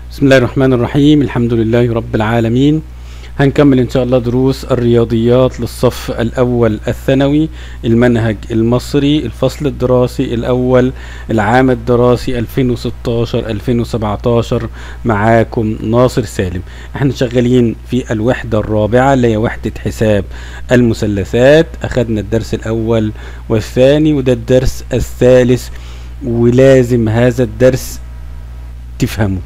بسم الله الرحمن الرحيم الحمد لله رب العالمين هنكمل ان شاء الله دروس الرياضيات للصف الاول الثانوي المنهج المصري الفصل الدراسي الاول العام الدراسي 2016 2017 معاكم ناصر سالم احنا شغالين في الوحدة الرابعة اللي هي وحدة حساب المثلثات اخدنا الدرس الاول والثاني وده الدرس الثالث ولازم هذا الدرس تفهمه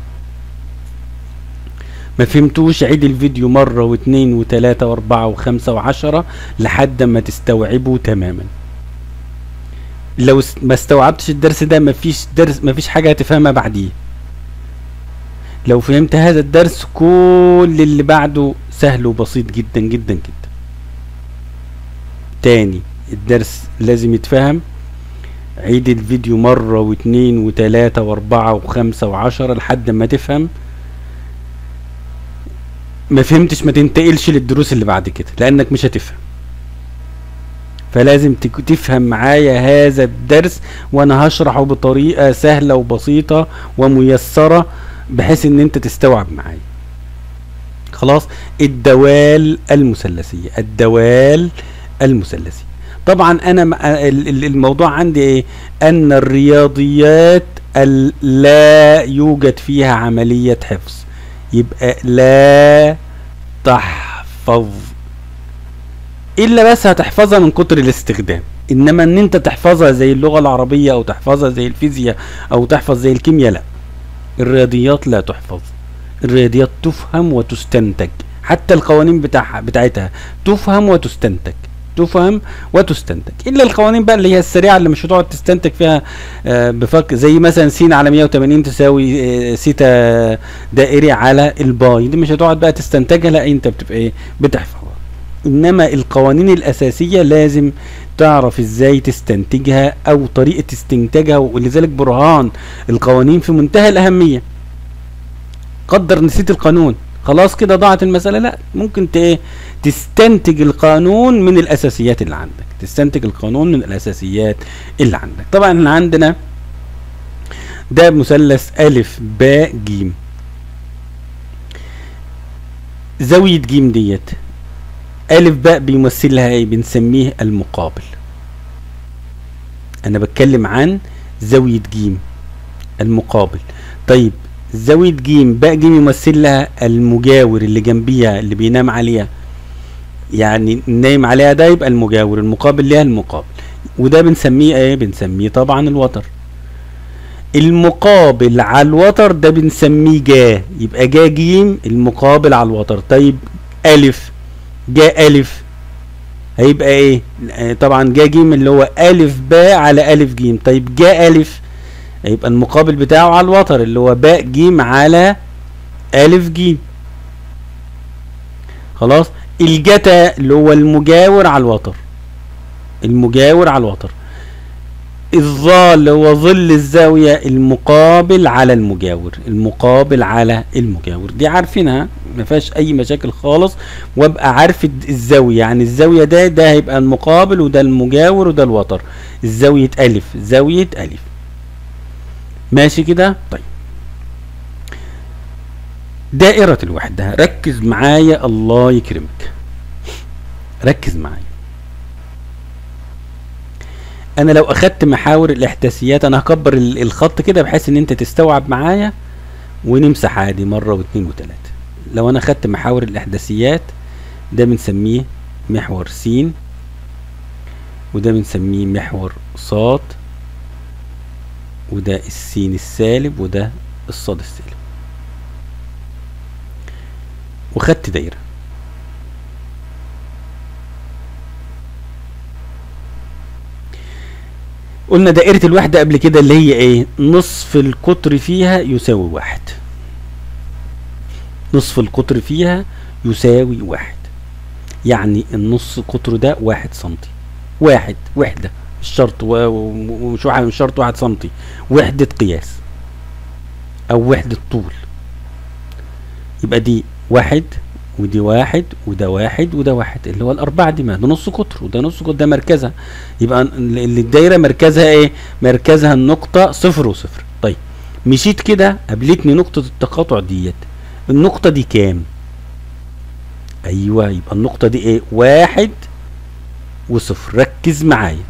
ما فهمتوش عيد الفيديو مرة واثنين وثلاثة واربعة وخمسة وعشرة لحد ما تستوعبه تماما لو س- ما استوعبتش الدرس ده مفيش درس مفيش حاجة هتفهمها بعديه لو فهمت هذا الدرس كل اللي بعده سهل وبسيط جدا جدا جدا تاني الدرس لازم يتفهم عيد الفيديو مرة واثنين وثلاثة واربعة وخمسة وعشرة لحد ما تفهم ما فهمتش ما تنتقلش للدروس اللي بعد كده لانك مش هتفهم فلازم تك- تفهم معايا هذا الدرس وانا هشرحه بطريقة سهلة وبسيطة وميسرة بحيث ان انت تستوعب معايا خلاص الدوال المثلثية الدوال المثلثية طبعا انا م- ال- ال- الموضوع عندي ايه ان الرياضيات ال- لا يوجد فيها عملية حفظ يبقى لا تحفظ الا بس هتحفظها من كتر الاستخدام انما ان انت تحفظها زي اللغة العربية او تحفظها زي الفيزياء او تحفظ زي الكيمياء لا الرياضيات لا تحفظ الرياضيات تفهم وتستنتج حتى القوانين بتاعها بتاعتها تفهم وتستنتج تفهم وتستنتج الا القوانين بقى اللي هي السريعه اللي مش هتقعد تستنتج فيها آه، بفك زي مثلا س على 180 تساوي آه، سيتا دائري على الباي دي مش هتقعد بقى تستنتجها لا انت بتبقى ايه بتحفظها انما القوانين الاساسيه لازم تعرف ازاي تستنتجها او طريقه استنتاجها ولذلك برهان القوانين في منتهى الاهميه قدر نسيت القانون خلاص كده ضاعت المسألة لا ممكن ت- ايه تستنتج القانون من الأساسيات اللي عندك تستنتج القانون من الأساسيات اللي عندك طبعا احنا عندنا ده مثلث ألف باء جيم زاوية جيم ديت ألف باء بيمثلها ايه بنسميه المقابل أنا بتكلم عن زاوية جيم المقابل طيب زاوية جيم باء جيم يمثل لها المجاور اللي جنبيها اللي بينام عليها يعني نايم عليها ده يبقى المجاور المقابل ليها المقابل وده بنسميه ايه بنسميه طبعا الوتر المقابل على الوتر ده بنسميه جا يبقى جا جيم المقابل على الوتر طيب الف جا الف هيبقى ايه آه، طبعا جا جيم اللي هو الف باء على الف جيم طيب جا الف هيبقى المقابل بتاعه على الوتر اللي هو باء جيم على ألف جيم خلاص الجتا اللي هو المجاور على الوتر المجاور على الوتر الظا اللي هو ظل الزاوية المقابل على المجاور المقابل على المجاور دي عارفينها ما فيهاش اي مشاكل خالص وابقى عارف الد- الزاوية يعني الزاوية ده ده هيبقى المقابل وده المجاور وده الوتر الزاوية ألف زاوية ألف ماشي كده طيب دائرة الوحدة ركز معايا الله يكرمك ركز معايا انا لو اخدت محاور الاحداثيات انا هكبر ال- الخط كده بحيث ان انت تستوعب معايا ونمسح عادي مرة واثنين وثلاثة لو انا اخدت محاور الاحداثيات ده بنسميه محور س وده بنسميه محور صاد وده السين السالب وده الصاد السالب وخدت دايرة قلنا دائرة الوحدة قبل كده اللي هي ايه نصف القطر فيها يساوي واحد نصف القطر فيها يساوي واحد يعني النص قطر ده واحد سنتي واحد وحدة مش شرط و- و- ومش واحد مش شرط واحد سنتي وحدة قياس أو وحدة طول يبقى دي واحد ودي واحد وده واحد وده واحد اللي هو الأربعة دي ما ده نص قطر وده نص قطر ده مركزها يبقى ال- ال- الدايرة مركزها إيه؟ مركزها النقطة صفر وصفر طيب مشيت كده قابلتني نقطة التقاطع ديت النقطة دي كام ايوه يبقى النقطة دي ايه واحد وصفر ركز معايا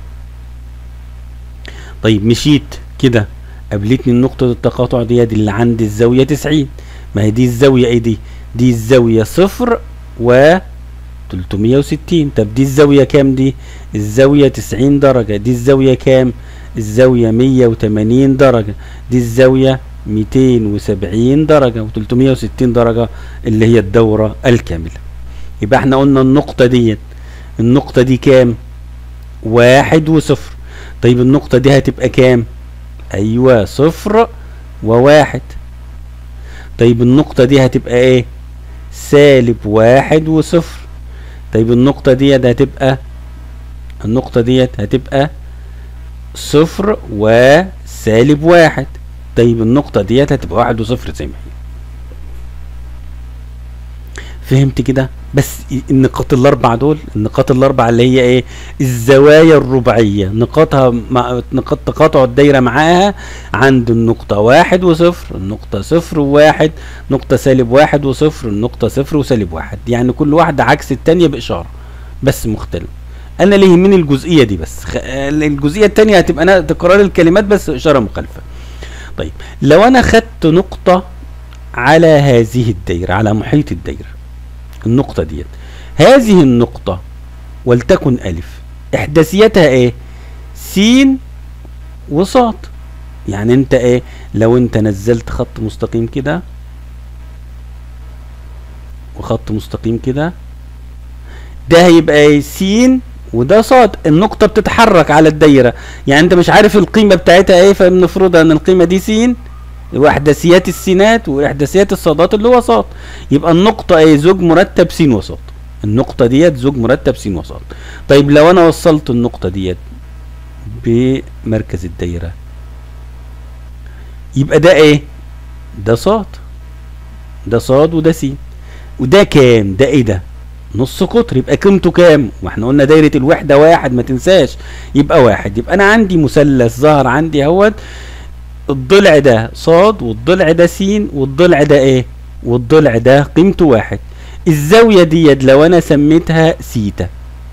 طيب مشيت كده قابلتني نقطة التقاطع دي اللي عند الزاوية تسعين ما هي دي الزاوية ايه دي دي الزاوية صفر و 360 طب دي الزاوية كام دي الزاوية 90 درجة دي الزاوية كام الزاوية 180 درجة دي الزاوية 270 درجة و360 درجة اللي هي الدورة الكاملة يبقى احنا قلنا النقطة ديت النقطة دي كام واحد وصفر طيب النقطة دي هتبقى كام ايوه صفر وواحد طيب النقطة دي هتبقى ايه سالب واحد وصفر طيب النقطة ديت هتبقى النقطة ديت هتبقى صفر وسالب واحد طيب النقطة ديت هتبقى واحد وصفر زي ما هي فهمت كده بس النقاط الاربع دول النقاط الاربع اللي هي ايه الزوايا الرباعيه نقاطها مع نقاط تقاطع الدايره معاها عند النقطه واحد وصفر النقطه صفر وواحد نقطه سالب واحد وصفر النقطه صفر وسالب واحد يعني كل واحده عكس التانيه باشاره بس مختلف انا اللي يهمني الجزئيه دي بس الجزئيه التانيه هتبقى تكرار الكلمات بس اشاره مخالفه طيب لو انا خدت نقطه على هذه الدايره على محيط الدايره النقطة ديت هذه النقطة ولتكن ألف إحداثيتها إيه؟ س وصاد يعني أنت إيه؟ لو أنت نزلت خط مستقيم كده وخط مستقيم كده ده هيبقى إيه؟ س وده صاد النقطة بتتحرك على الدايرة يعني أنت مش عارف القيمة بتاعتها إيه فبنفرضها إن القيمة دي س واحداثيات السينات واحداثيات الصادات اللي هو صاد يبقى النقطة ايه زوج مرتب س وصاد النقطة ديت زوج مرتب س وصاد طيب لو انا وصلت النقطة ديت بمركز الدايرة يبقى ده ايه ده صاد ده صاد وده س وده كام ده ايه ده نص قطر يبقى قيمته كام واحنا قلنا دايرة الوحدة واحد ما تنساش يبقى واحد يبقى انا عندي مثلث ظهر عندي اهوت الضلع ده صاد والضلع ده س والضلع ده ايه والضلع ده قيمته واحد الزاوية ديت لو انا سميتها سيتا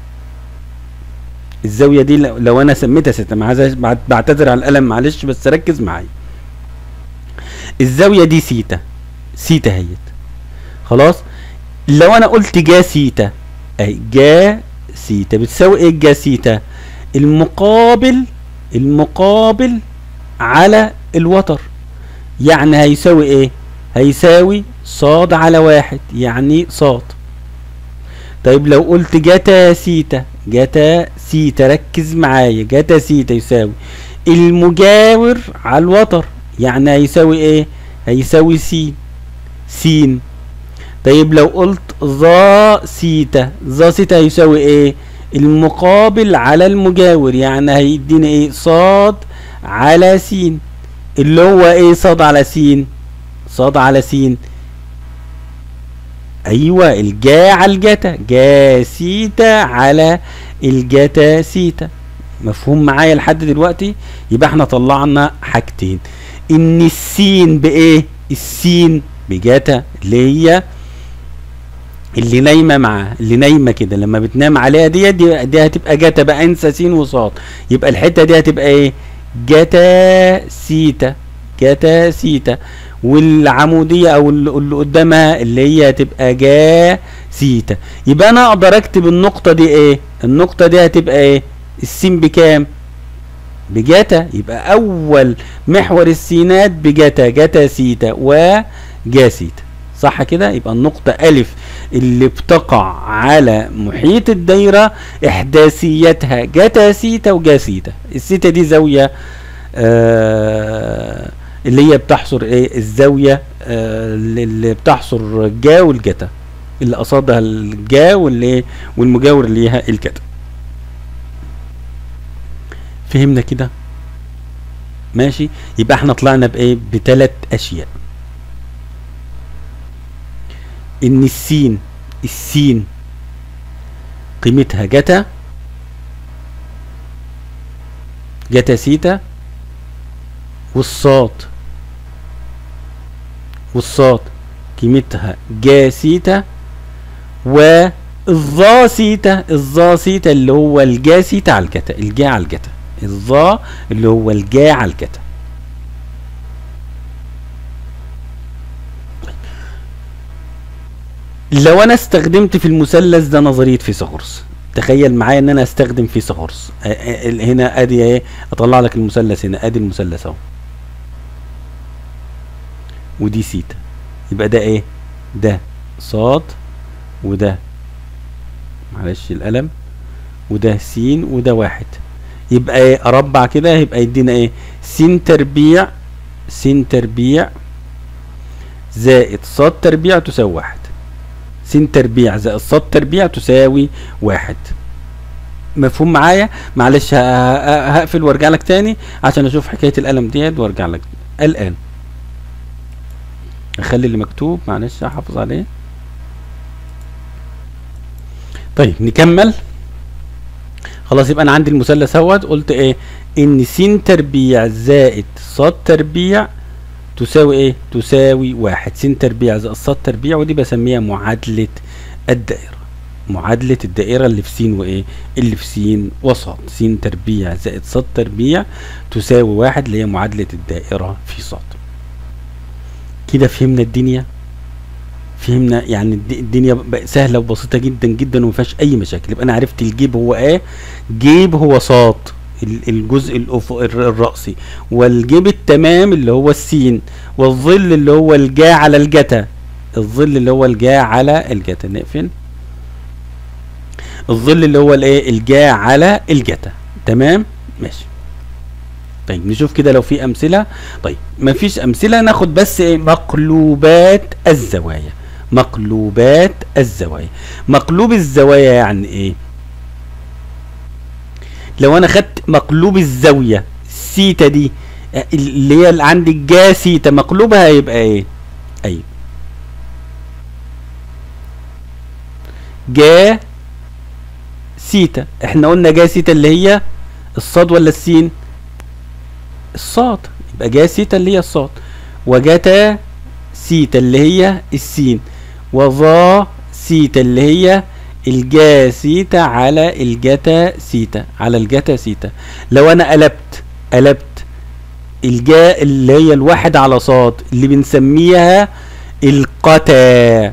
الزاوية دي لو انا سميتها سيتا بعتذر على القلم معلش بس ركز معايا الزاوية دي سيتا سيتا هيت خلاص لو انا قلت جا سيتا اهي جا سيتا بتساوي ايه جا سيتا المقابل المقابل على الوتر يعني هيساوي ايه هيساوي صاد على واحد يعني صاد طيب لو قلت جتا سيتا جتا سيتا ركز معايا جتا سيتا يساوي المجاور على الوتر يعني هيساوي ايه هيساوي سين سين طيب لو قلت ظا سيتا ظا سيتا هيساوي ايه المقابل على المجاور يعني هيدينا ايه صاد على س اللي هو ايه صاد على س صاد على س ايوه الجا على الجتا جا سيتا على الجتا سيتا مفهوم معايا لحد دلوقتي يبقى احنا طلعنا حاجتين ان السين بايه السين بجتا اللي هي اللي نايمه معاه اللي نايمه كده لما بتنام عليها دي دي, دي هتبقى جتا بقى انسى سين وصاد يبقى الحته دي هتبقى ايه جتا سيتا جتا سيتا والعمودية او اللي قدامها اللي هي هتبقى جا سيتا يبقى انا اقدر اكتب النقطة دي ايه النقطة دي هتبقى ايه السين بكام بجتا يبقى اول محور السينات بجتا جتا سيتا وجا سيتا صح كده يبقى النقطة ألف اللي بتقع على محيط الدايرة إحداثيتها جتا سيتا وجا سيتا السيتا دي زاوية آه اللي هي بتحصر ايه الزاوية آه اللي بتحصر جا والجتا اللي قصادها الجا واللي والمجاور اللي هي الجتا فهمنا كده ماشي يبقى احنا طلعنا بايه بثلاث اشياء ان السين السين قيمتها جتا جتا سيتا والصاد والصاد قيمتها جا سيتا والظا سيتا الظا سيتا اللي هو الجا سيتا على الجتا الجا على الجتا الظا اللي هو الجا على الجتا لو انا استخدمت في المثلث ده نظريه فيثاغورس تخيل معايا ان انا استخدم فيثاغورس آه، آه، هنا ادي ايه اطلع لك المثلث هنا ادي المثلث اهو ودي سيتا يبقى ده ايه ده صاد وده معلش القلم وده س وده واحد يبقى ايه اربع كده يبقى يدينا ايه س تربيع س تربيع زائد صاد تربيع تساوي واحد س تربيع زائد صاد تربيع تساوي واحد مفهوم معايا معلش ه- ه- هقفل وارجع لك تاني عشان اشوف حكايه القلم ديت وارجع لك الان اخلي اللي مكتوب معلش احافظ عليه طيب نكمل خلاص يبقى انا عندي المثلث اهوت قلت ايه ان س تربيع زائد ص تربيع تساوي ايه تساوي واحد س تربيع زائد ص تربيع ودي بسميها معادلة الدائرة معادلة الدائرة اللي في س وايه اللي في س وص س تربيع زائد ص تربيع تساوي واحد اللي هي معادلة الدائرة في ص كده فهمنا الدنيا فهمنا يعني الد- الدنيا بقى سهله وبسيطه جدا جدا وما فيهاش اي مشاكل يبقى انا عرفت الجيب هو ايه جيب هو صاد ال- الجزء الأف... الر- الرأسي والجيب التمام اللي هو السين والظل اللي هو الجا على الجتا الظل اللي هو الجا على الجتا نقفل الظل اللي هو الايه الجا على الجتا تمام ماشي طيب نشوف كده لو في امثله طيب مفيش امثله ناخد بس ايه مقلوبات الزوايا مقلوبات الزوايا مقلوب الزوايا يعني ايه لو انا خدت مقلوب الزاويه سيتا دي آه، اللي هي اللي عندي جا سيتا مقلوبها هيبقى ايه ايوه جا سيتا احنا قلنا جا سيتا اللي هي الصاد ولا السين الصاد يبقى جا سيتا اللي هي الصاد وجتا سيتا اللي هي السين وظا سيتا اللي هي الجا سيتا على الجتا سيتا على الجتا سيتا لو انا قلبت قلبت الجا اللي هي الواحد على صاد اللي بنسميها القتا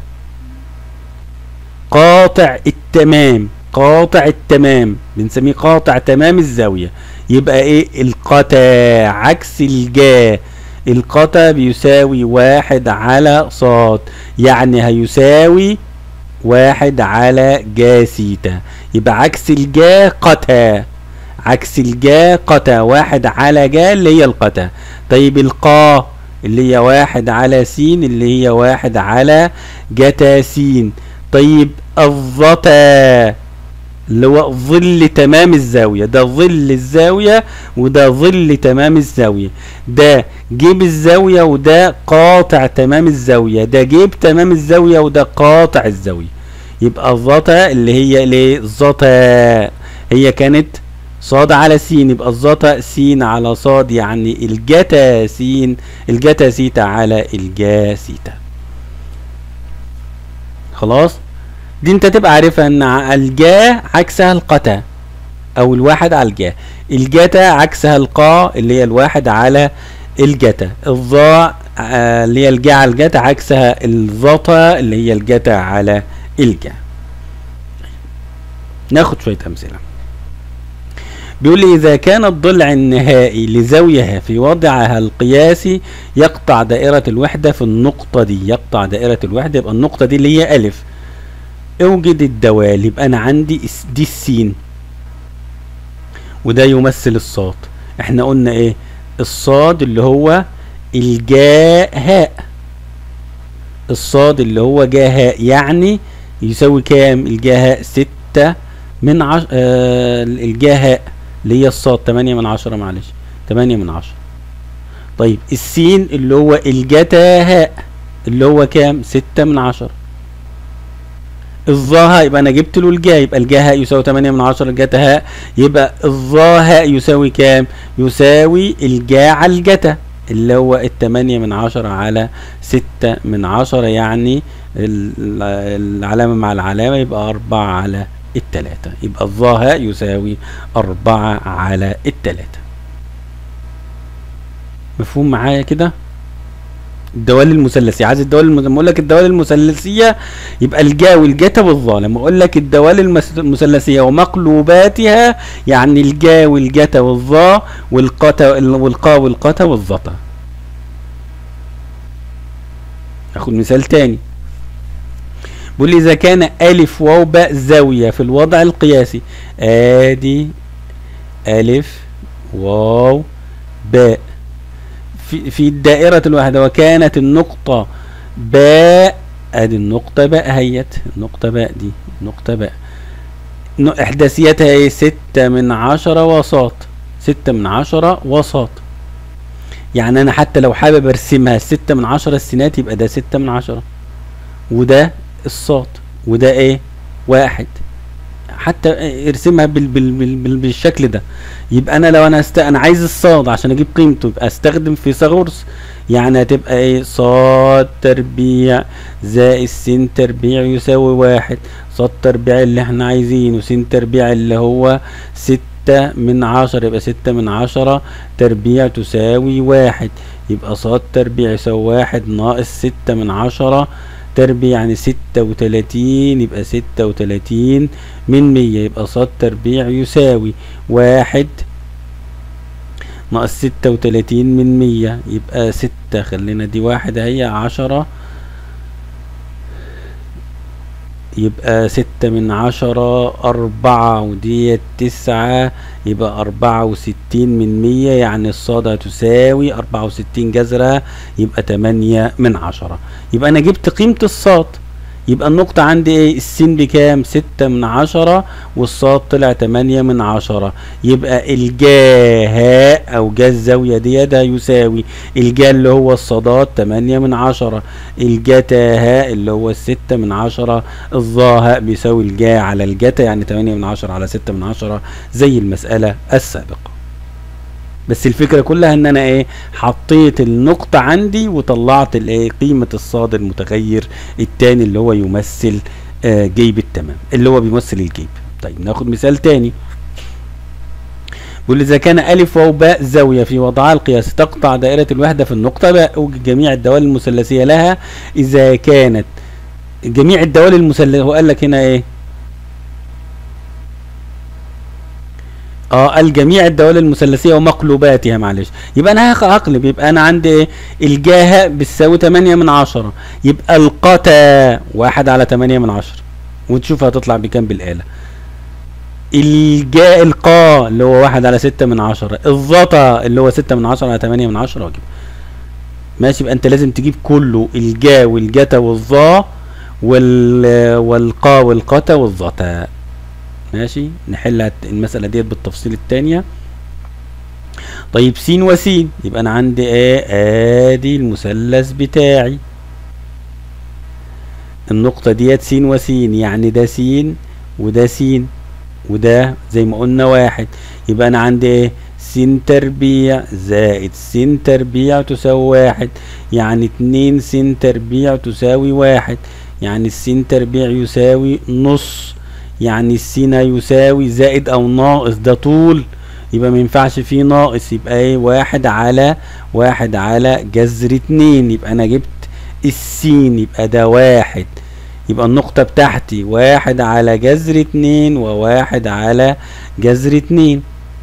قاطع التمام قاطع التمام بنسميه قاطع تمام الزاوية يبقى ايه القتا عكس الجا القتا بيساوي واحد على صاد يعني هيساوي واحد على جا سيتا يبقى عكس الجا قتا عكس الجا قتا واحد على جا اللي هي القتا طيب القا اللي هي واحد على سين اللي هي واحد على جتا سين طيب الظتا اللي هو ظل تمام الزاوية ده ظل الزاوية وده ظل تمام الزاوية ده جيب الزاوية وده قاطع تمام الزاوية ده جيب تمام الزاوية وده قاطع الزاوية يبقى الظتا اللي هي ليه ظتا هي كانت صاد على سين يبقى الظتا سين على صاد يعني الجتا سين الجتا سيتا على الجا سيتا خلاص دي انت تبقى عارفها ان ع- الجا عكسها القتا او الواحد على الجا الجتا عكسها القا اللي هي الواحد على الجتا الظا آه، اللي هي الجا على الجتا عكسها الظتا اللي هي الجتا على الجا ناخد شوية امثلة بيقول لي إذا كان الضلع النهائي لزاوية في وضعها القياسي يقطع دائرة الوحدة في النقطة دي يقطع دائرة الوحدة يبقى النقطة دي اللي هي ألف اوجد الدوال يبقى أنا عندي اس- دي السين وده يمثل الصاد احنا قلنا ايه الصاد اللي هو الجاء هاء الصاد اللي هو جاء هاء يعني يساوي كام الجاء هاء ستة من عش... آه الجاء هاء اللي هي الصاد تمانية من عشرة معلش تمانية من عشرة طيب السين اللي هو الجتا هاء اللي هو كام ستة من عشرة الظاها يبقى انا جبت له الجا يبقى الجا هاء يساوي 8 من 10 الجتا هاء يبقى الظا هاء يساوي كام يساوي الجا على الجتا اللي هو التمانية من عشرة على ستة من عشرة يعني ال- العلامة مع العلامة يبقى أربعة على التلاتة يبقى الظاهاء يساوي أربعة على التلاتة مفهوم معايا كده الدوال المثلثية عايز الدوال الم... لما اقول لك الدوال المثلثية يبقى الجا والجتا والظا لما اقول لك الدوال المس- المثلثية ومقلوباتها يعني الجا والجتا والظا والقتا والقا والقتا والظتا اخد مثال تاني بيقول لي اذا كان الف واو باء زاوية في الوضع القياسي ادي الف واو باء في في الدائرة الواحدة وكانت النقطة باء ادي النقطة باء هيت النقطة باء دي نقطة باء ن- احداثيتها ايه ستة من عشرة وساط ستة من عشرة وساط يعني انا حتى لو حابب ارسمها ستة من عشرة السينات يبقى ده ستة من عشرة وده الساط وده ايه واحد حتى ارسمها بال بال بال بال بالشكل ده يبقى انا لو انا است... انا عايز الصاد عشان اجيب قيمته يبقى استخدم فيثاغورس يعني هتبقى ايه صاد تربيع زائد س تربيع يساوي واحد صاد تربيع اللي احنا عايزينه س تربيع اللي هو ستة من عشرة يبقى ستة من عشرة تربيع تساوي واحد يبقى صاد تربيع يساوي واحد ناقص ستة من عشرة تربيع يعني ستة وتلاتين يبقى ستة وتلاتين من مية يبقى صاد تربيع يساوي واحد ناقص ستة وتلاتين من مية يبقى ستة خلينا دي واحد اهي عشرة يبقى ستة من عشرة أربعة ودي تسعة يبقى أربعة وستين من مية يعني الصادة تساوي أربعة وستين جذرة يبقى تمانية من عشرة يبقى أنا جبت قيمة الصاد يبقى النقطة عندي ايه السين بكام ستة من عشرة والصاد طلع تمانية من عشرة يبقى الجاء او جا الزاوية دي ده يساوي الجا اللي هو الصادات تمانية من عشرة الجتا هاء اللي هو الستة من عشرة الظاهاء بيساوي الجا على الجتا يعني تمانية من عشرة على ستة من عشرة زي المسألة السابقة بس الفكره كلها ان انا ايه حطيت النقطه عندي وطلعت الايه قيمه الصاد المتغير التاني اللي هو يمثل آه جيب التمام اللي هو بيمثل الجيب طيب ناخد مثال تاني بيقول اذا كان الف واو باء زاويه في وضعها القياسي تقطع دائره الوحده في النقطه باء اوجد جميع الدوال المثلثيه لها اذا كانت جميع الدوال المثلثيه هو قال لك هنا ايه اه الجميع الدوال المثلثيه ومقلوباتها معلش يبقى انا هخ- هقلب يبقى انا عندي ايه الجاهة بتساوي 8 من عشرة يبقى القتا واحد على 8 من عشرة وتشوف هتطلع بكام بالآلة الجاء القا اللي هو واحد على ستة من عشرة الظتا اللي هو ستة من عشرة على تمانية من عشرة واجيب ماشي يبقى انت لازم تجيب كله الجا والجتا والظا وال والقا والقتا والظتا ماشي نحل المسألة ديت بالتفصيل التانية طيب س وس يبقى انا عندي ايه ادي المثلث بتاعي النقطة ديت س وس يعني ده س وده س وده زي ما قلنا واحد يبقى انا عندي ايه س تربيع زائد س تربيع تساوي واحد يعني اتنين س تربيع تساوي واحد يعني السين تربيع يساوي نص يعني السين يساوي زائد او ناقص ده طول يبقى ما ينفعش فيه ناقص يبقى ايه واحد على واحد على جذر اتنين يبقى انا جبت السين يبقى ده واحد يبقى النقطة بتاعتي واحد على جذر اتنين وواحد على جذر اتنين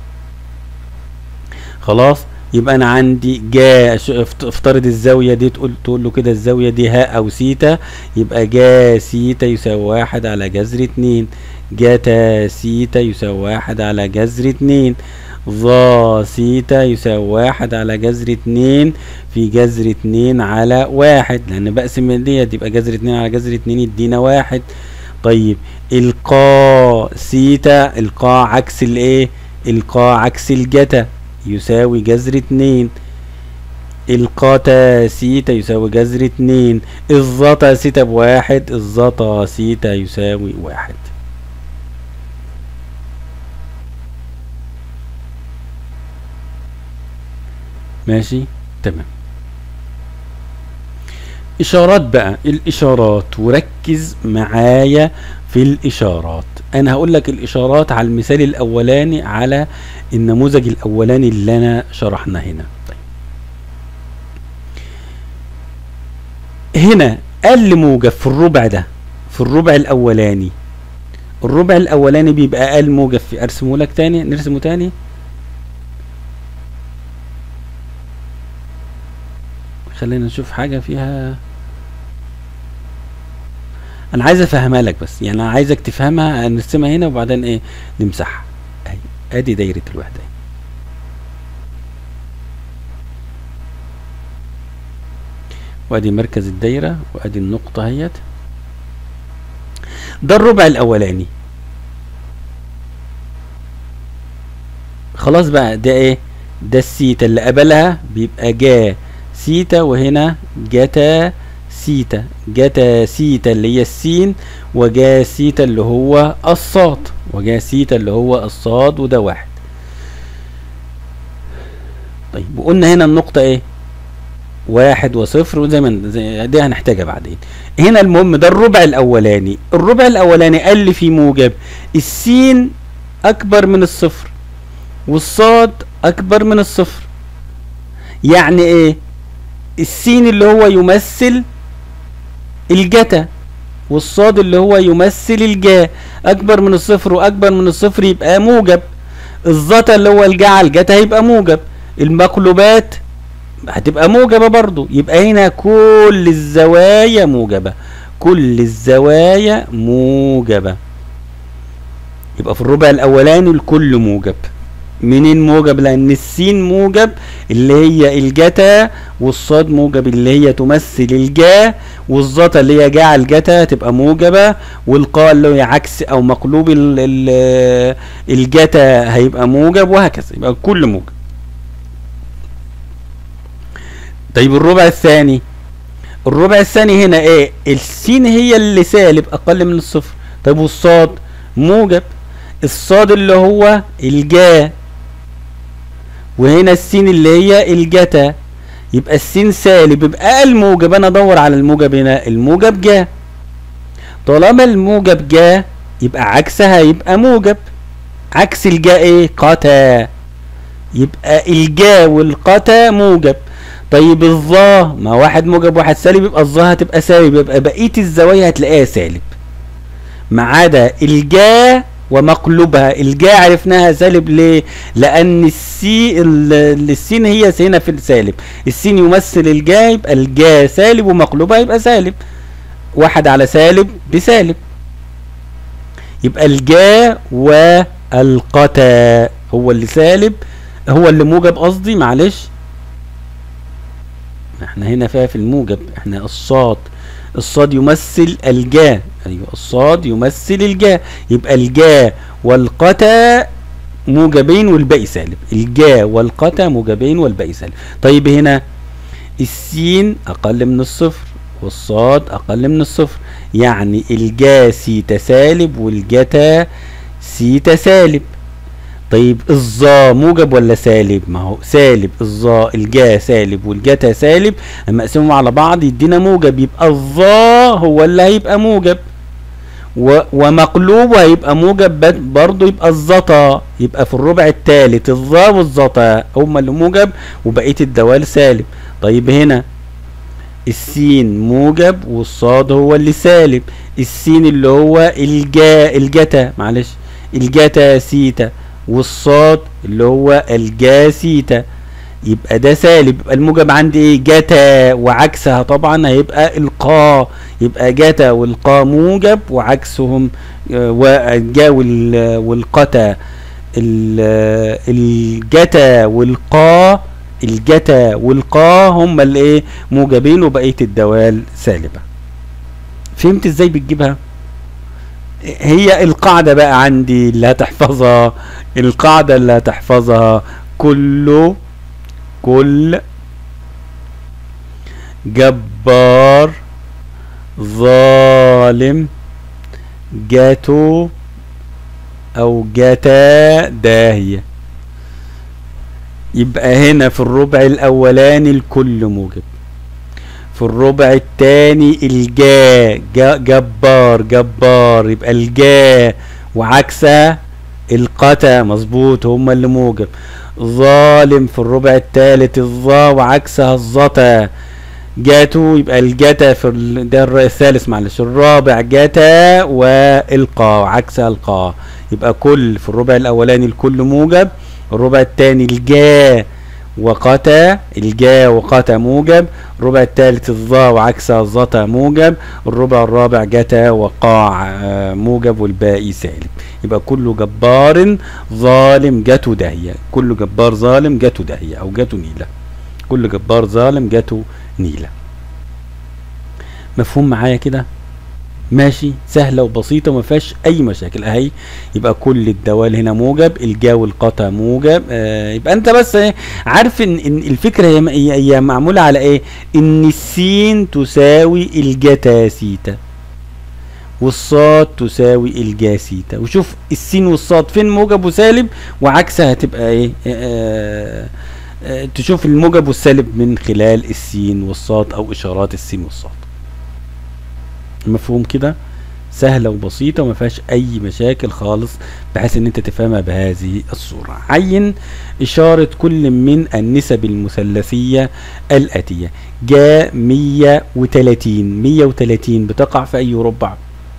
خلاص يبقى انا عندي جا ش- افت- افترض الزاوية دي تقول تقول له كده الزاوية دي هاء او سيتا يبقى جا سيتا يساوي واحد على جذر اتنين جاتا سيتا يساوي واحد على جذر اتنين ظا سيتا يساوي واحد على جذر اتنين في جذر اتنين على واحد لان بقسم ديت يبقى جذر اتنين على جذر اتنين يدينا واحد طيب القا سيتا القا عكس الايه القا عكس الجتا يساوي جذر اتنين القاتا سيتا يساوي جذر اتنين الزتا سيتا بواحد الزتا سيتا يساوي واحد ماشي تمام اشارات بقى الاشارات وركز معايا في الاشارات انا هقول لك الاشارات على المثال الاولاني على النموذج الاولاني اللي انا شرحنا هنا طيب. هنا اقل موجب في الربع ده في الربع الاولاني الربع الاولاني بيبقى اقل موجب في ارسمه لك تاني نرسمه تاني خلينا نشوف حاجة فيها انا عايز افهمها لك بس يعني انا عايزك تفهمها نرسمها هنا وبعدين ايه نمسحها اهي ادي دايرة الوحدة اهي. وادي مركز الدايرة وادي النقطة اهيت ده الربع الاولاني خلاص بقى ده ايه ده السيتا اللي قبلها بيبقى جا سيتا وهنا جتا سيتا جتا سيتا اللي هي السين وجا سيتا اللي هو الصاد وجا سيتا اللي هو الصاد وده واحد طيب وقلنا هنا النقطة ايه واحد وصفر وزي ما زي دي هنحتاجها بعدين هنا المهم ده الربع الاولاني الربع الاولاني قال لي فيه موجب السين اكبر من الصفر والصاد اكبر من الصفر يعني ايه السين اللي هو يمثل الجتا والصاد اللي هو يمثل الجا اكبر من الصفر واكبر من الصفر يبقى موجب الزتا اللي هو الجا على الجتا هيبقى موجب المقلوبات هتبقى موجبة برضو يبقى هنا كل الزوايا موجبة كل الزوايا موجبة يبقى في الربع الاولاني الكل موجب منين موجب لان السين موجب اللي هي الجتا والصاد موجب اللي هي تمثل الجا والزتا اللي هي جا على الجتا تبقى موجبة والقاء اللي هي عكس او مقلوب ال ال الجتا هيبقى موجب وهكذا يبقى الكل موجب طيب الربع الثاني الربع الثاني هنا ايه السين هي اللي سالب اقل من الصفر طيب والصاد موجب الصاد اللي هو الجا وهنا السين اللي هي الجتا يبقى السين سالب يبقى الموجب انا ادور على الموجب هنا الموجب جا طالما الموجب جا يبقى عكسها يبقى موجب عكس الجا ايه قتا يبقى الجا والقتا موجب طيب الظا ما واحد موجب واحد سالب يبقى الظا هتبقى سالب يبقى بقيه الزوايا هتلاقيها سالب ما عدا الجا ومقلوبها الجا عرفناها سالب ليه لان السي ال- السين هي هنا في السالب السين يمثل الجا يبقى الجا سالب ومقلوبها يبقى سالب واحد على سالب بسالب يبقى الجا والقتا هو اللي سالب هو اللي موجب قصدي معلش احنا هنا فيها في الموجب احنا الصاد الصاد يمثل الجا ايوه الصاد يمثل الجا يبقى الجا والقتا موجبين والباقي سالب الجا والقتا موجبين والباقي سالب طيب هنا السين اقل من الصفر والصاد اقل من الصفر يعني الجا سيتا سالب والجتا سيتا سالب طيب الظا موجب ولا سالب ما هو سالب الظا الجا سالب والجتا سالب اما اقسمهم على بعض يدينا موجب يبقى الظا هو اللي هيبقى موجب و ومقلوب هيبقى موجب بد- برضه يبقى الزتا يبقى في الربع الثالث الظا والزتا هما اللي موجب وبقيه الدوال سالب طيب هنا السين موجب والصاد هو اللي سالب السين اللي هو الجا الجتا معلش الجتا سيتا والصاد اللي هو الجا سيتا يبقى ده سالب يبقى الموجب عندي ايه جتا وعكسها طبعا هيبقى القا يبقى جتا والقا موجب وعكسهم آه، والجا وال- والقتا ال- الجتا والقا الجتا والقا هم اللي ايه موجبين وبقيه الدوال سالبه فهمت ازاي بتجيبها هي القاعده بقى عندي اللي هتحفظها القاعده اللي هتحفظها كله كل جبار ظالم جاتو او جتا داهية يبقى هنا في الربع الاولاني الكل موجب في الربع الثاني الجا جا جبار جبار يبقى الجا وعكسها القتا مظبوط هما اللي موجب ظالم في الربع الثالث الظا وعكسها الظتا جاتو يبقى الجتا في ال... ده الر- الثالث معلش الرابع جتا والقا وعكسها القا يبقى كل في الربع الاولاني الكل موجب الربع الثاني الجا وقتا الجا وقتا موجب الربع الثالث الظا وعكسها الظتا موجب الربع الرابع جتا وقاع آه، موجب والباقي سالب يبقى كل جبار ظالم جاته داهية كل جبار ظالم جاته داهية او جاته نيلة كل جبار ظالم جاته نيلة مفهوم معايا كده ماشي سهلة وبسيطة وما فيهاش أي مشاكل أهي يبقى كل الدوال هنا موجب الجا والقطع موجب آه يبقى أنت بس إيه عارف إن, إن الفكرة هي, هي, هي معمولة على إيه؟ إن السين تساوي الجتا سيتا والصاد تساوي الجا سيتا وشوف السين والصاد فين موجب وسالب وعكسها هتبقى إيه؟ آه آه تشوف الموجب والسالب من خلال السين والصاد أو إشارات السين والصاد مفهوم كده سهله وبسيطه وما فيهاش اي مشاكل خالص بحيث ان انت تفهمها بهذه الصوره عين اشاره كل من النسب المثلثيه الاتيه جاء 130 130 بتقع في اي ربع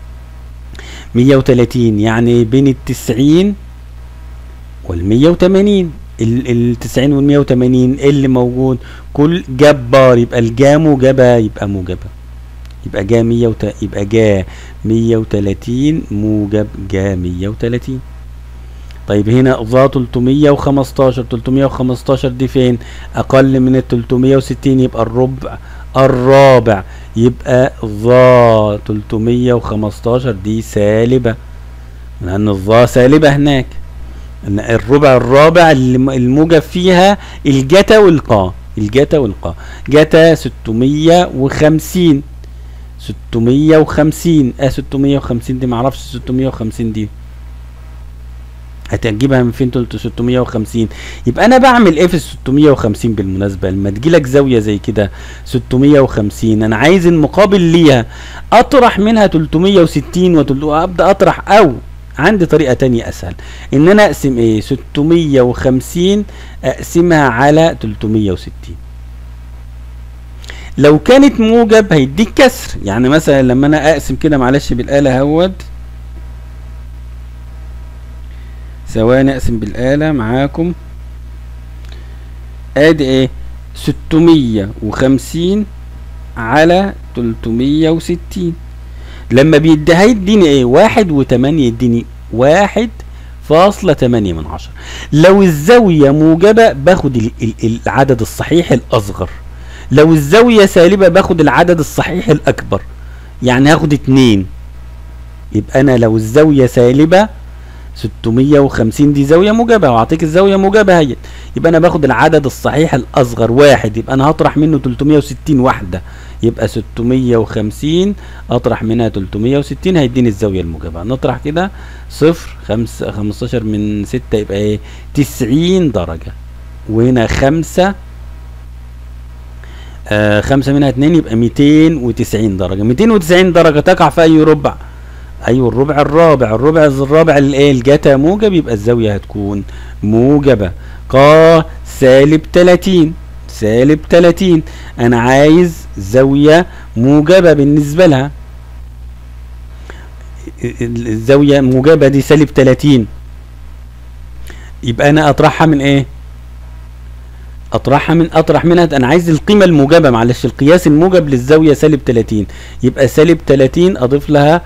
130 يعني بين التسعين والمية وتمانين التسعين والمية وتمانين اللي موجود كل جبار يبقى الجا موجبة يبقى موجبة يبقى جا مية وت... يبقى جا مية وتلاتين موجب جا مية وتلاتين طيب هنا ظا تلتمية وخمستاشر تلتمية وخمستاشر دي فين أقل من التلتمية وستين يبقى الربع الرابع يبقى ظا تلتمية وخمستاشر دي سالبة لأن الظا سالبة هناك إن الربع الرابع اللي م- الموجب فيها الجتا والقا الجتا والقا جتا ستمية وخمسين ستمية وخمسين اه ستمية وخمسين دي معرفش ستمية وخمسين دي هتجيبها من فين تلت 650 يبقى انا بعمل ايه في ال 650 بالمناسبه لما تجيلك زاويه زي كده 650 انا عايز المقابل ليها اطرح منها 360 وابدا اطرح او عندي طريقه تانية اسهل ان انا اقسم ايه 650 اقسمها على 360 لو كانت موجب هيديك كسر يعني مثلا لما انا اقسم كده معلش بالاله هود ثواني اقسم بالآلة معاكم ادي ايه ستمية وخمسين على تلتمية وستين لما بيديها يديني ايه واحد وتمانية يديني واحد فاصلة تمانية من عشرة لو الزاوية موجبة باخد ال- ال- العدد الصحيح الأصغر لو الزاوية سالبة باخد العدد الصحيح الأكبر يعني هاخد اتنين يبقى أنا لو الزاوية سالبة 650 دي زاويه موجبه واعطيك الزاويه موجبه هي يبقى انا باخد العدد الصحيح الاصغر واحد يبقى انا هطرح منه 360 واحده يبقى 650 اطرح منها 360 هيديني الزاويه الموجبه نطرح كده صفر خمس 15 من 6 يبقى ايه 90 درجه وهنا خمسة آه خمسة منها اتنين يبقى 290 درجة 290 درجة تقع في أي ربع ايوه الربع الرابع الربع الرابع الايه الجتا موجب يبقى الزاويه هتكون موجبه قا سالب 30 سالب 30 انا عايز زاويه موجبه بالنسبه لها الزاويه موجبه دي سالب 30 يبقى انا اطرحها من ايه اطرحها من اطرح منها انا عايز القيمه الموجبه معلش القياس الموجب للزاويه سالب 30 يبقى سالب 30 اضيف لها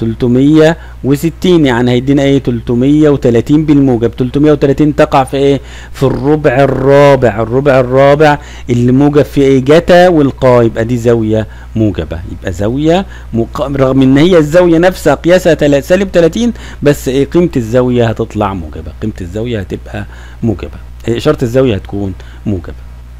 360 يعني هيدينا ايه 330 بالموجب 330 تقع في ايه في الربع الرابع الربع الرابع اللي موجب في ايه جتا والقا يبقى دي زاويه موجبه يبقى زاويه مق... رغم ان هي الزاويه نفسها قياسها تل... سالب 30 بس ايه قيمه الزاويه هتطلع موجبه قيمه الزاويه هتبقى موجبه إيه اشاره الزاويه هتكون موجبه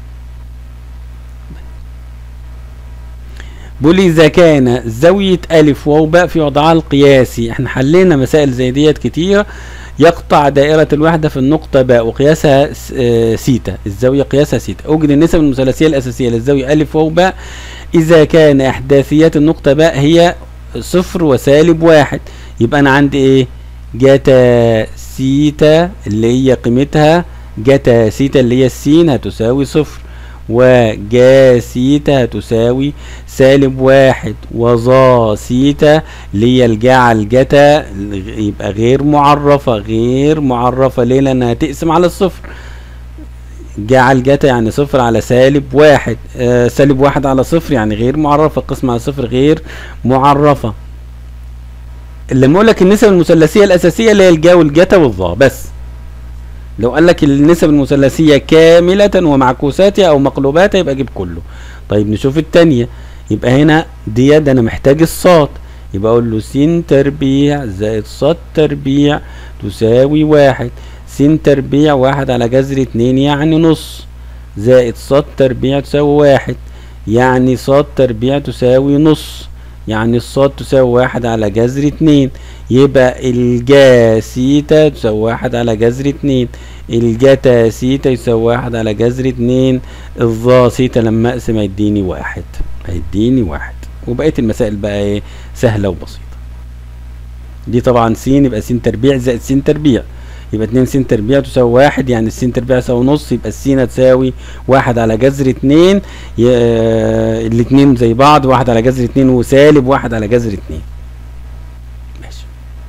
بيقول لي اذا كان زاويه الف واو باء في وضعها القياسي احنا حلينا مسائل زي ديت كتير يقطع دائرة الوحدة في النقطة باء وقياسها س- آه، سيتا الزاوية قياسها سيتا أوجد النسب المثلثية الأساسية للزاوية ألف وهو باء إذا كان إحداثيات النقطة باء هي صفر وسالب واحد يبقى أنا عندي إيه جاتا سيتا اللي هي قيمتها جاتا سيتا اللي هي السين هتساوي صفر وجا سيتا هتساوي سالب واحد وظا سيتا اللي هي الجا على الجتا يبقى غير معرفة غير معرفة ليه لأنها هتقسم على الصفر جا على الجتا يعني صفر على سالب واحد آه سالب واحد على صفر يعني غير معرفة قسم على صفر غير معرفة لما اقول لك النسب المثلثية الأساسية اللي هي الجا والجتا والظا بس لو قال لك النسب المثلثية كاملة ومعكوساتها أو مقلوباتها يبقى جيب كله طيب نشوف التانية يبقى هنا دي ده أنا محتاج الصاد يبقى أقول له س تربيع زائد صاد تربيع تساوي واحد س تربيع واحد على جذر اتنين يعني نص زائد صاد تربيع تساوي واحد يعني صاد تربيع تساوي نص يعني الصاد تساوي واحد على جذر اتنين يبقى الجا سيتا تساوي واحد على جذر اتنين الجتا سيتا يساوي واحد على جذر اتنين الظا سيتا لما اقسم هيديني واحد هيديني واحد وبقية المسائل بقى ايه سهلة وبسيطة دي طبعا س يبقى س تربيع زائد س تربيع يبقى اتنين س تربيع تساوي واحد يعني الس تربيع يساوي نص يبقى السين هتساوي واحد على جذر اتنين ي- آه، الاتنين زي بعض واحد على جذر اتنين وسالب واحد على جذر اتنين ماشي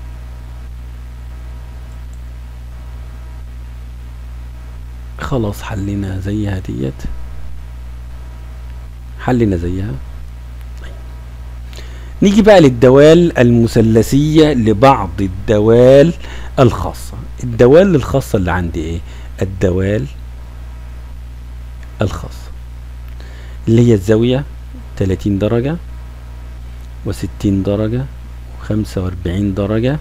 خلاص حلينا زيها ديت حلينا زيها طيب. نيجي بقى للدوال المثلثية لبعض الدوال الخاصة الدوال الخاصة اللي عندي ايه الدوال الخاصة اللي هي الزاوية 30 درجة و60 درجة و45 درجة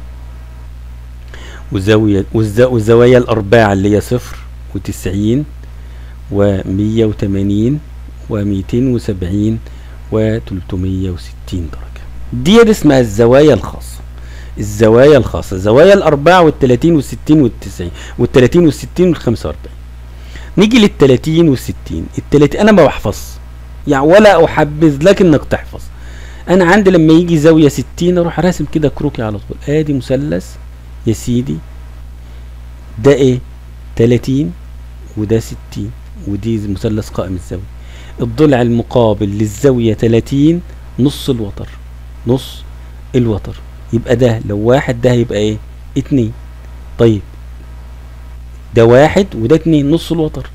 وزاوية والز- والزوايا الأرباع اللي هي صفر وتسعين ومية وتمانين وميتين وسبعين وتلتمية وستين درجة دي اسمها الزوايا الخاصة الزوايا الخاصة زوايا الأربعة والتلاتين والستين والتسعين والتلاتين والستين والخمسة وأربعين نيجي للتلاتين والستين التلاتين أنا ما بحفظ يعني ولا أحبذ لك إنك تحفظ أنا عندي لما يجي زاوية ستين أروح راسم كده كروكي على طول آدي مثلث يا سيدي ده إيه تلاتين وده ستين ودي مثلث قائم الزاوية الضلع المقابل للزاوية تلاتين نص الوتر نص الوتر يبقى ده لو واحد ده هيبقى ايه اتنين طيب ده واحد وده اتنين نص الوتر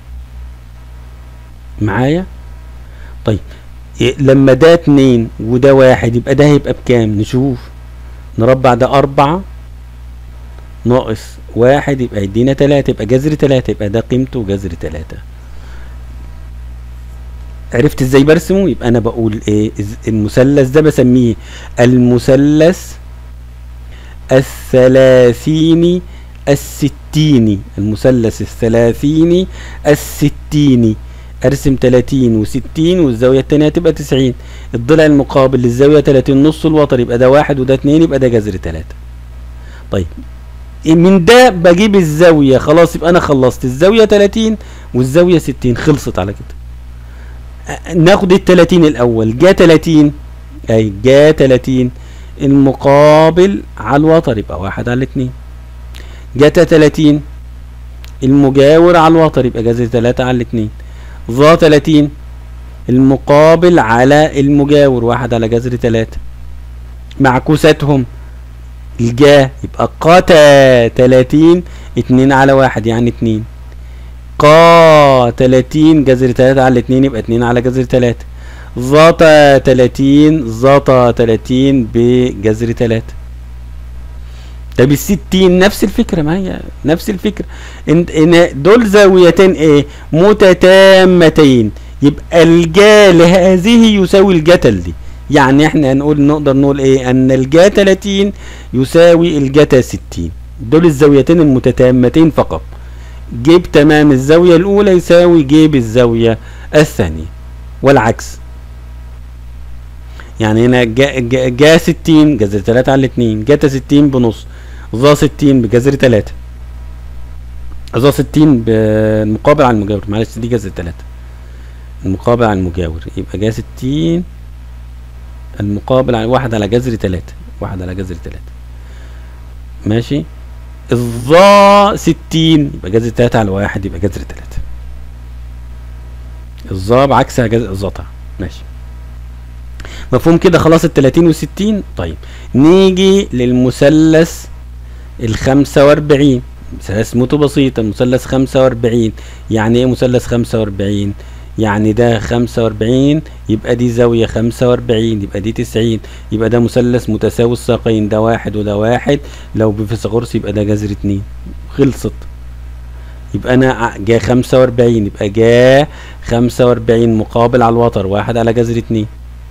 معايا طيب إيه لما ده اتنين وده واحد يبقى ده هيبقى بكام نشوف نربع ده أربعة ناقص واحد يبقى يدينا تلاتة يبقى جذر تلاتة يبقى ده قيمته جذر تلاتة عرفت ازاي برسمه يبقى انا بقول ايه إز- المثلث ده بسميه المثلث الثلاثيني الستيني المثلث الثلاثيني الستيني ارسم 30 و60 والزاويه الثانيه هتبقى 90 الضلع المقابل للزاويه 30 نص الوتر يبقى ده واحد وده اتنين يبقى ده جذر 3 طيب من ده بجيب الزاويه خلاص يبقى انا خلصت الزاويه 30 والزاويه 60 خلصت على كده أ- ناخد ال 30 الاول جا 30 اي جا 30 المقابل على الوتر يبقى واحد على اتنين جتا 30 المجاور على الوتر يبقى جذر 3 على اتنين ظا 30 المقابل على المجاور واحد على جذر 3 معكوساتهم الجا يبقى قاتا 30 اتنين على واحد يعني اتنين قا 30 جذر 3 على اتنين يبقى اتنين على جذر 3 ظتا 30 ظتا 30 بجذر 3 طب الستين نفس الفكرة ما هي نفس الفكرة انت ان دول زاويتين ايه متتامتين يبقى الجا لهذه يساوي الجتا دي يعني احنا هنقول نقدر نقول ايه ان الجا 30 يساوي الجتا 60 دول الزاويتين المتتامتين فقط جيب تمام الزاوية الأولى يساوي جيب الزاوية الثانية والعكس يعني هنا جا, جا, جا 60 جذر 3 على 2 جاتا 60 بنص ظا ستين بجذر تلاتة ظا ستين بالمقابل على المجاور معلش دي جذر تلاتة المقابل على المجاور يبقى جا ستين المقابل على واحد على جذر تلاتة واحد على جذر تلاتة ماشي الظا ستين يبقى جذر تلاتة على واحد يبقى جذر تلاتة الظا بعكسها جذر الظا ماشي مفهوم كده خلاص التلاتين والستين طيب نيجي للمثلث الخمسة واربعين مثلث موتو بسيطة مثلث خمسة واربعين يعني ايه مثلث خمسة واربعين يعني ده خمسة واربعين يبقى دي زاوية خمسة واربعين يبقى دي تسعين يبقى ده مثلث متساوي الساقين ده واحد وده واحد لو بفيثاغورس يبقى ده جذر اتنين خلصت يبقى انا جا خمسة واربعين يبقى جا خمسة واربعين مقابل على الوتر واحد على جذر اتنين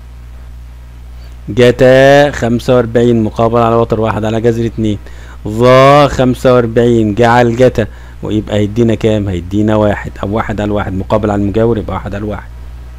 جتا خمسة واربعين مقابل على الوتر واحد على جذر اتنين ظا خمسة واربعين جعل جتا ويبقى هيدينا كام هيدينا واحد او واحد على الواحد مقابل على المجاور يبقى واحد على الواحد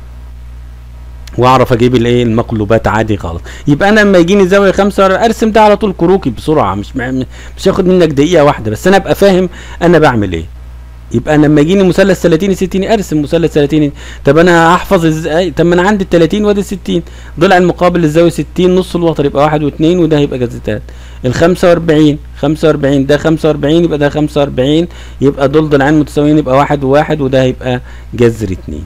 واعرف اجيب الايه المقلوبات عادي خالص يبقى انا لما يجيني زاويه خمسة ارسم ده على طول كروكي بسرعه مش مش هاخد منك دقيقه واحده بس انا ابقى فاهم انا بعمل ايه يبقى انا لما يجيني مثلث 30 60 ارسم مثلث 30 طب انا هحفظ ازاي طب ما انا عندي ال 30 وادي 60 ضلع المقابل للزاويه 60 نص الوتر يبقى 1 و2 وده هيبقى جذتات ال 45 45 ده 45 يبقى ده 45 يبقى دول ضلعين متساويين يبقى 1 و1 وده هيبقى جذر 2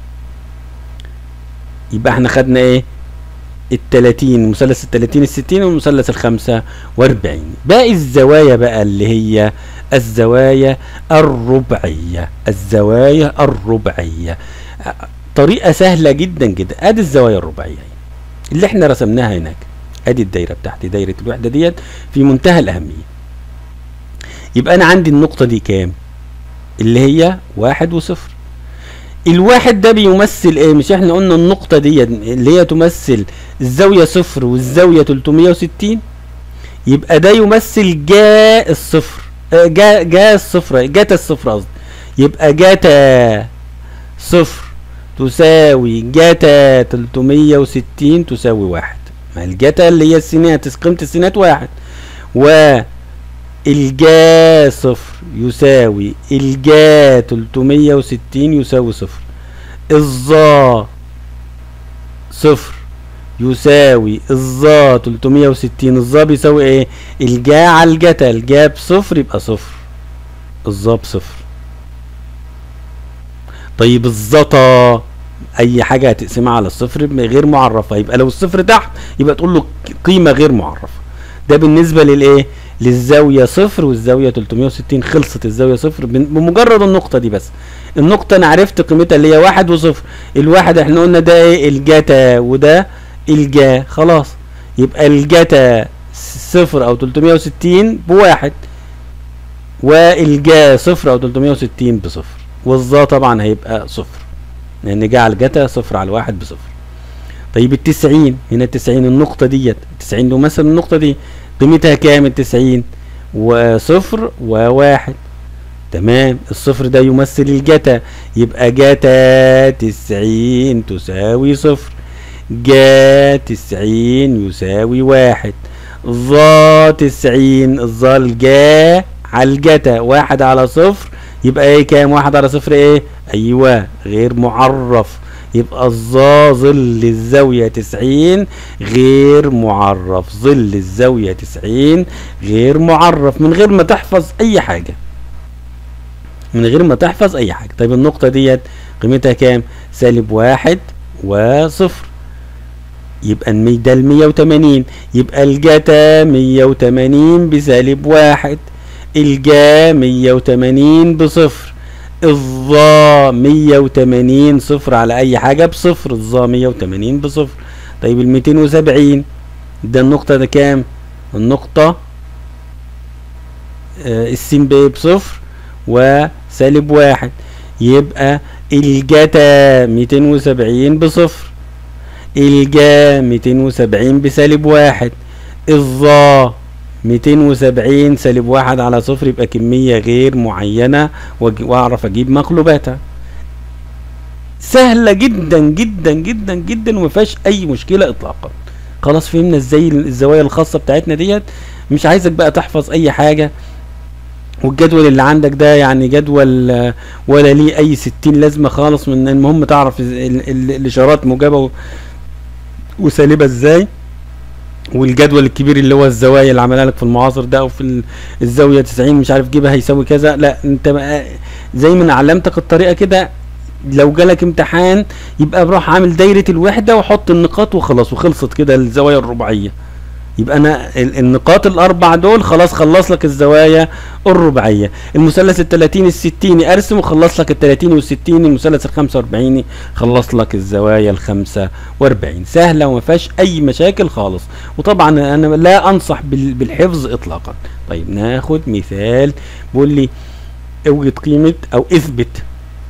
يبقى احنا خدنا ايه ال 30 مثلث ال 30 ال 60 والمثلث ال 45 باقي الزوايا بقى اللي هي الزوايا الربعية الزوايا الربعية طريقة سهلة جدا جدا ادي الزوايا الربعية اللي احنا رسمناها هناك ادي الدايرة بتاعتي دايرة الوحدة ديت في منتهى الأهمية يبقى أنا عندي النقطة دي كام اللي هي واحد وصفر الواحد ده بيمثل ايه مش احنا قلنا النقطة دي اللي هي تمثل الزاوية صفر والزاوية 360 يبقى ده يمثل جاء الصفر جا جا الصفر جاتا الصفر قصدي يبقى جاتا صفر تساوي جاتا 360 تساوي واحد ما الجاتا اللي هي السينات قيمة السينات واحد و الجا صفر يساوي الجا 360 يساوي صفر الظا صفر يساوي الظا 360 الظا بيساوي ايه الجا على الجتا الجا بصفر يبقى صفر الظا بصفر طيب الزتا اي حاجه هتقسمها على الصفر غير معرفه يبقى لو الصفر تحت يبقى تقول له قيمه غير معرفه ده بالنسبه للايه للزاويه صفر والزاويه 360 خلصت الزاويه صفر بمجرد النقطه دي بس النقطه انا عرفت قيمتها اللي هي واحد وصفر الواحد احنا قلنا ده ايه الجاتا وده الجا خلاص يبقى الجاتا صفر او 360 بواحد والجا صفر او 360 بصفر والظا طبعا هيبقى صفر لان جعل جتا صفر على واحد بصفر طيب التسعين هنا التسعين النقطة ديت التسعين دي مثلا النقطة دي قيمتها كام التسعين وصفر وواحد تمام الصفر ده يمثل الجتا يبقى جتا تسعين تساوي صفر جا تسعين يساوي واحد ظا تسعين الظا الجا على الجتا واحد على صفر يبقى ايه كام واحد على صفر ايه ايوه غير معرف يبقى الظا ظل الزاوية تسعين غير معرف ظل الزاوية تسعين غير معرف من غير ما تحفظ اي حاجة من غير ما تحفظ اي حاجة طيب النقطة ديت قيمتها كام سالب واحد وصفر يبقى ده المية وتمانين يبقى الجتا مية وتمانين بسالب واحد الجا مية وتمانين بصفر الظا مية وتمانين صفر على اي حاجة بصفر الظا مية وتمانين بصفر طيب الميتين وسبعين ده النقطة ده كام النقطة آه السين ب بصفر وسالب واحد يبقى الجتا ميتين وسبعين بصفر الجا ميتين وسبعين بسالب واحد الظا ميتين وسبعين سالب واحد على صفر يبقى كمية غير معينة واعرف اجيب مقلوباتها سهلة جدا جدا جدا جدا ومفيهاش اي مشكلة اطلاقا خلاص فهمنا ازاي الزوايا الخاصة بتاعتنا ديت مش عايزك بقى تحفظ اي حاجة والجدول اللي عندك ده يعني جدول آه، ولا ليه اي ستين لازمة خالص من المهم تعرف ال- ال- الاشارات موجبة و- وسالبة ازاي والجدول الكبير اللي هو الزوايا اللي عملها لك في المعاصر ده او في ال- الزاويه 90 مش عارف جيبها هيساوي كذا لا انت بقى زي ما أنا علمتك الطريقه كده لو جالك امتحان يبقى بروح عامل دايره الوحده وحط النقاط وخلاص وخلصت كده الزوايا الرباعيه يبقى انا ال- النقاط الاربع دول خلاص خلص لك الزوايا الرباعيه المثلث ال 30 ال 60 ارسم وخلص لك ال 30 وال 60 المثلث ال 45 خلص لك الزوايا ال 45 سهله وما فيهاش اي مشاكل خالص وطبعا انا لا انصح بال- بالحفظ اطلاقا طيب ناخد مثال بيقول لي اوجد قيمه او اثبت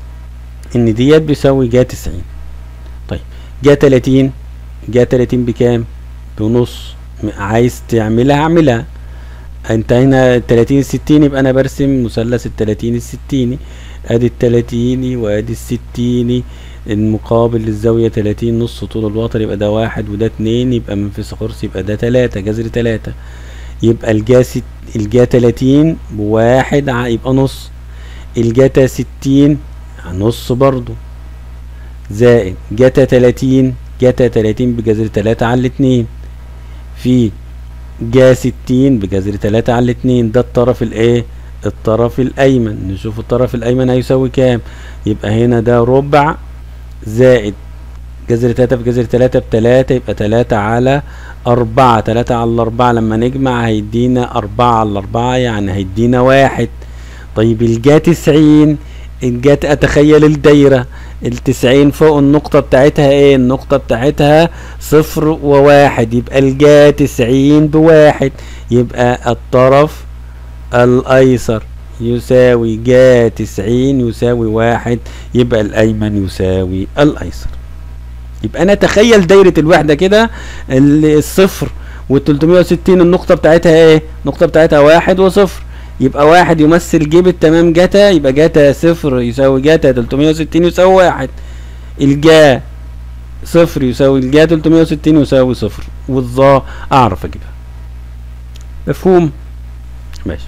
ان ديت بيساوي جا 90 طيب جا 30 جا 30 بكام بنص م- عايز تعملها اعملها انت هنا 30 60 يبقى انا برسم مثلث ال 30 ال 60 ادي ال 30 وادي ال 60 المقابل للزاوية 30 نص طول الوتر يبقى ده واحد وده اتنين يبقى منفذ قرص يبقى ده تلاتة جذر تلاتة يبقى الجا ست الجا 30 بواحد ع- يبقى نص الجاتا 60 نص برضو زائد جاتا 30 جاتا 30 بجذر 3 على الاتنين في جا 60 بجذر 3 على الاتنين ده الطرف الايه الطرف الايمن نشوف الطرف الايمن هيساوي كام يبقى هنا ده ربع زائد جذر 3 في جذر 3 بتلاتة يبقى 3 على أربعة 3 على أربعة لما نجمع هيدينا أربعة على أربعة يعني هيدينا واحد طيب الجا 90 الجات اتخيل الدايرة التسعين فوق النقطة بتاعتها ايه النقطة بتاعتها صفر وواحد يبقى الجا تسعين بواحد يبقى الطرف الايسر يساوي جا تسعين يساوي واحد يبقى الايمن يساوي الايسر يبقى انا اتخيل دايرة الوحدة كده ال- الصفر وال 360 النقطة بتاعتها ايه النقطة بتاعتها واحد وصفر يبقى واحد يمثل جيب التمام جاتا يبقى جاتا صفر يساوي جاتا 360 يساوي واحد الجا صفر يساوي الجا 360 يساوي صفر والظا اعرف اجيبها مفهوم ماشي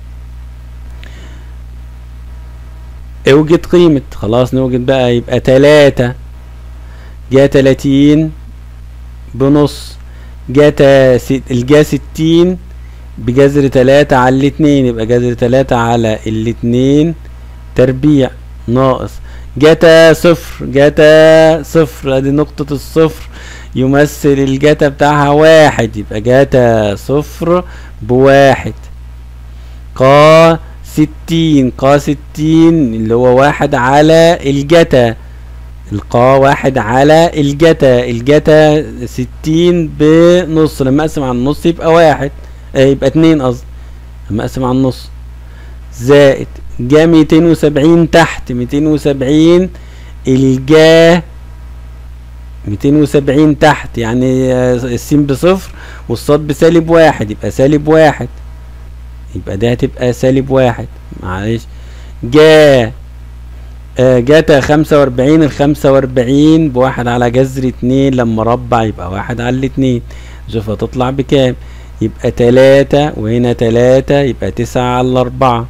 اوجد قيمة خلاص نوجد بقى يبقى تلاتة جا تلاتين بنص جاتا ست الجا ستين بجذر تلاتة على الاتنين يبقى جذر تلاتة على الاتنين تربيع ناقص جاتا صفر جاتا صفر ادي نقطة الصفر يمثل الجاتا بتاعها واحد يبقى جاتا صفر بواحد قا ستين قا ستين اللي هو واحد على الجتا القا واحد على الجتا الجتا ستين بنص لما اقسم على النص يبقى واحد آه يبقى اتنين قصدي لما اقسم على النص زائد جا ميتين وسبعين تحت ميتين وسبعين الجا ميتين وسبعين تحت يعني آه، السين بصفر والصاد بسالب واحد يبقى سالب واحد يبقى ده هتبقى سالب واحد معلش جا آه، جاتا خمسة واربعين الخمسة واربعين بواحد على جذر اتنين لما ربع يبقى واحد على الاتنين شوف هتطلع بكام يبقى تلاتة وهنا تلاتة يبقى تسعة على أربعة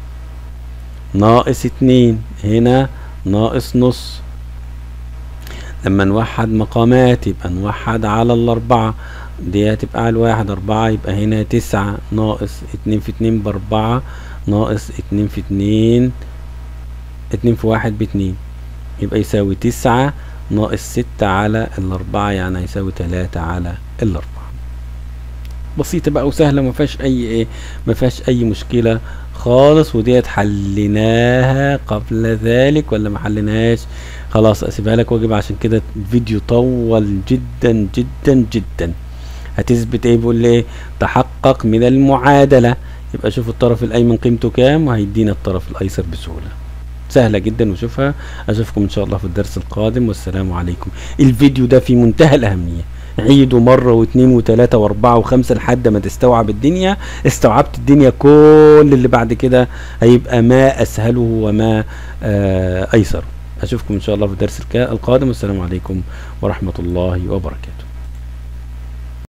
ناقص اتنين هنا ناقص نص لما نوحد مقامات يبقى نوحد على الأربعة دي هتبقى على الواحد أربعة يبقى هنا تسعة ناقص اتنين في اتنين بأربعة ناقص اتنين في اتنين اتنين في واحد باتنين يبقى يساوي تسعة ناقص ستة على الأربعة يعني هيساوي تلاتة على الأربعة بسيطة بقى وسهلة ما فيهاش أي إيه ما فيهاش أي مشكلة خالص وديت حليناها قبل ذلك ولا ما حليناهاش خلاص أسيبها لك واجب عشان كده الفيديو طول جدا جدا جدا هتثبت ايه بيقول لي ايه تحقق من المعادلة يبقى شوف الطرف الأيمن قيمته كام وهيدينا الطرف الأيسر بسهولة سهلة جدا وشوفها أشوفكم إن شاء الله في الدرس القادم والسلام عليكم الفيديو ده في منتهى الأهمية عيده مرة واثنين وثلاثة واربعة وخمسة لحد ما تستوعب الدنيا استوعبت الدنيا كل اللي بعد كده هيبقى ما أسهله وما آه أيسره أشوفكم إن شاء الله في الدرس الكا- القادم والسلام عليكم ورحمة الله وبركاته